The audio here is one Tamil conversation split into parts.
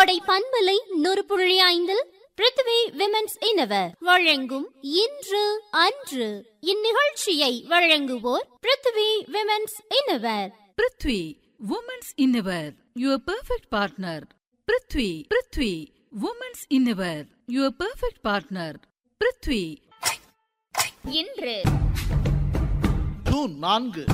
கோடை பண்பலை நூறு புள்ளி ஐந்தில் பிருத்வி விமென்ஸ் இனவர் வழங்கும் இன்று அன்று இந்நிகழ்ச்சியை வழங்குவோர் Prithvi women's innerwear Prithvi women's innerwear your perfect partner Prithvi Prithvi women's innerwear your perfect partner Prithvi இன்று ஜூன் நான்கு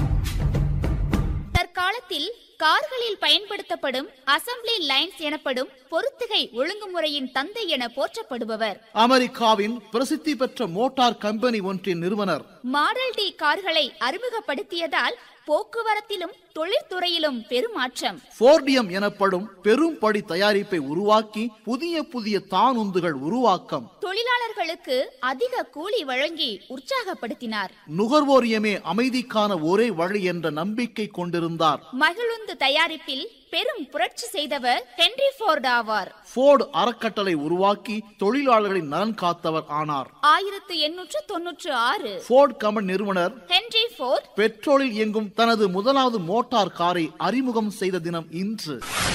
தற்காலத்தில் கார்களில் பயன்படுத்தப்படும் அசெம்பிளி லைன்ஸ் எனப்படும் பொருத்துகை ஒழுங்குமுறையின் தந்தை என போற்றப்படுபவர் அமெரிக்காவின் பிரசித்தி பெற்ற மோட்டார் கம்பெனி ஒன்றின் நிறுவனர் மாடல் டி கார்களை அறிமுகப்படுத்தியதால் போக்குவரத்திலும் தொழில்துறையிலும் பெருமாற்றம் போர்டியம் எனப்படும் பெரும்படி தயாரிப்பை உருவாக்கி புதிய புதிய தானுந்துகள் உருவாக்கம் தொழிலாளர்களுக்கு அதிக கூலி வழங்கி உற்சாகப்படுத்தினார் நுகர்வோரியமே அமைதிக்கான ஒரே வழி என்ற நம்பிக்கை கொண்டிருந்தார் மகிழுந்து தயாரிப்பில் பெரும் புரட்சி செய்தவர் ஹென்றி ஃபோர்ட் ஆவார் போர்டு அறக்கட்டளை உருவாக்கி தொழிலாளர்களின் நலன் காத்தவர் ஆனார் ஆயிரத்து எண்ணூற்று தொன்னூற்று ஆறு போர்ட் கம்பெனி நிறுவனர் ஹென்றி ஃபோர்ட் பெட்ரோலில் இயங்கும் தனது முதலாவது மோட்டார் காரை அறிமுகம் செய்த தினம் இன்று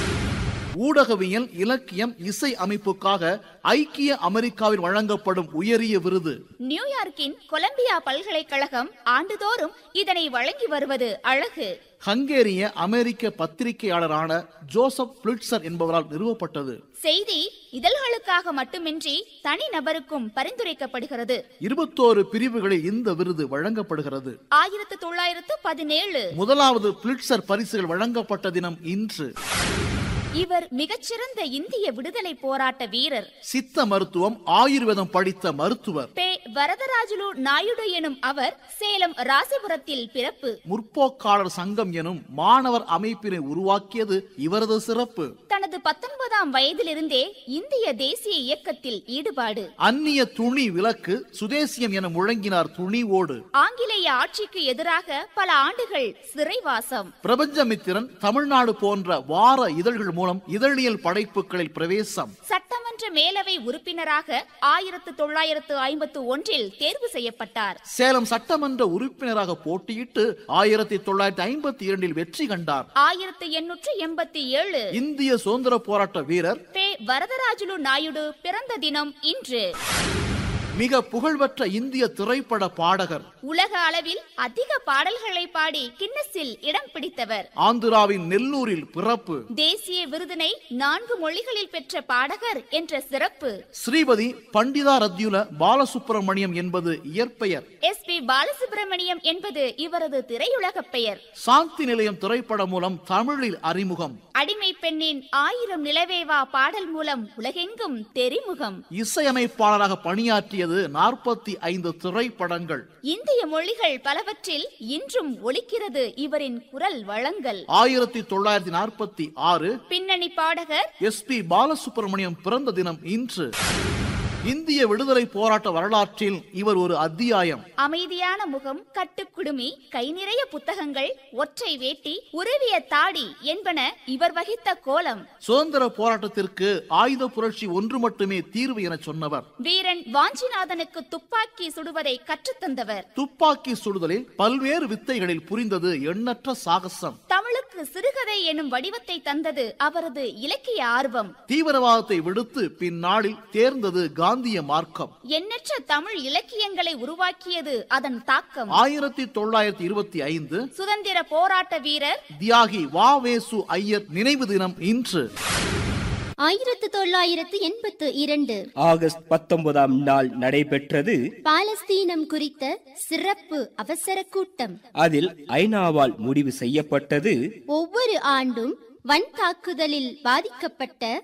ஊடகவியல் இலக்கியம் இசை அமைப்புக்காக ஐக்கிய அமெரிக்காவில் வழங்கப்படும் உயரிய விருது நியூயார்க்கின் கொலம்பியா பல்கலைக்கழகம் ஆண்டுதோறும் இதனை வழங்கி வருவது அழகு ஹங்கேரிய அமெரிக்க பத்திரிகையாளரான ஜோசப் பிளிட்சர் என்பவரால் நிறுவப்பட்டது செய்தி இதழ்களுக்காக மட்டுமின்றி தனி நபருக்கும் பரிந்துரைக்கப்படுகிறது இருபத்தோரு பிரிவுகளில் இந்த விருது வழங்கப்படுகிறது ஆயிரத்து தொள்ளாயிரத்து பதினேழு முதலாவது பிளிட்சர் பரிசுகள் வழங்கப்பட்ட தினம் இன்று இவர் மிகச்சிறந்த இந்திய விடுதலை போராட்ட வீரர் சித்த மருத்துவம் ஆயுர்வேதம் படித்த மருத்துவர் பே வரதராஜுலு நாயுடு எனும் அவர் சேலம் ராசிபுரத்தில் பிறப்பு முற்போக்காளர் சங்கம் எனும் மாணவர் அமைப்பினை உருவாக்கியது இவரது சிறப்பு தனது பத்தொன்பதாம் வயதிலிருந்தே இந்திய தேசிய இயக்கத்தில் ஈடுபாடு அந்நிய துணி விலக்கு சுதேசியம் என முழங்கினார் துணிவோடு ஆங்கிலேய ஆட்சிக்கு எதிராக பல ஆண்டுகள் சிறைவாசம் பிரபஞ்சமித்திரன் தமிழ்நாடு போன்ற வார இதழ்கள் மூலம் இதழியல் படைப்புகளில் பிரவேசம் சட்டமன்ற மேலவை உறுப்பினராக ஆயிரத்து தொள்ளாயிரத்து ஐம்பத்து ஒன்றில் தேர்வு செய்யப்பட்டார் சேலம் சட்டமன்ற உறுப்பினராக போட்டியிட்டு ஆயிரத்தி தொள்ளாயிரத்தி ஐம்பத்தி இரண்டில் வெற்றி கண்டார் ஆயிரத்து எண்ணூற்று எண்பத்தி ஏழு இந்திய சுதந்திர போராட்ட வீரர் பே வரதராஜுலு நாயுடு பிறந்த தினம் இன்று மிக புகழ்பெற்ற இந்திய திரைப்பட பாடகர் உலக அளவில் அதிக பாடல்களை பாடி கின்னஸில் இடம் பிடித்தவர் ஆந்திராவின் நெல்லூரில் பிறப்பு தேசிய விருதினை நான்கு மொழிகளில் பெற்ற பாடகர் என்ற சிறப்பு ஸ்ரீபதி பண்டிதா ரத்யுல பாலசுப்பிரமணியம் என்பது இயற்பெயர் எஸ் பி பாலசுப்ரமணியம் என்பது இவரது திரையுலக பெயர் சாந்தி நிலையம் திரைப்படம் மூலம் தமிழில் அறிமுகம் அடிமை பெண்ணின் ஆயிரம் நிலவேவா பாடல் மூலம் உலகெங்கும் தெரிமுகம் இசையமைப்பாளராக பணியாற்றியது நாற்பத்தி ஐந்து திரைப்படங்கள் இந்திய மொழிகள் பலவற்றில் இன்றும் ஒலிக்கிறது இவரின் குரல் வளங்கள் ஆயிரத்தி தொள்ளாயிரத்தி நாற்பத்தி ஆறு பின்னணி பாடகர் எஸ் பி பாலசுப்பிரமணியம் பிறந்த தினம் இன்று இந்திய விடுதலை போராட்ட வரலாற்றில் இவர் ஒரு அத்தியாயம் அமைதியான முகம் கட்டுக்குடுமி கை நிறைய புத்தகங்கள் ஒற்றை வேட்டி உருவிய தாடி என்பன இவர் வகித்த கோலம் சுதந்திர போராட்டத்திற்கு ஆயுத புரட்சி ஒன்று மட்டுமே தீர்வு என சொன்னவர் வீரன் வாஞ்சிநாதனுக்கு துப்பாக்கி சுடுவதை கற்றுத்தந்தவர் துப்பாக்கி சுடுதலில் பல்வேறு வித்தைகளில் புரிந்தது எண்ணற்ற சாகசம் தமிழுக்கு சிறுகதை எனும் வடிவத்தை தந்தது அவரது இலக்கிய ஆர்வம் தீவிரவாதத்தை விடுத்து பின்னாளில் தேர்ந்தது காந்திய மார்க்கம் எண்ணற்ற தமிழ் இலக்கியங்களை உருவாக்கியது அதன் தாக்கம் ஆயிரத்தி தொள்ளாயிரத்தி இருபத்தி ஐந்து சுதந்திர போராட்ட வீரர் தியாகி வாவேசு ஐயர் நினைவு தினம் இன்று ஆயிரத்து தொள்ளாயிரத்து எண்பத்து இரண்டு ஆகஸ்ட் பத்தொன்பதாம் நாள் நடைபெற்றது பாலஸ்தீனம் குறித்த சிறப்பு அவசர கூட்டம் அதில் ஐநாவால் முடிவு செய்யப்பட்டது ஒவ்வொரு ஆண்டும் வன் தாக்குதலில் பாதிக்கப்பட்ட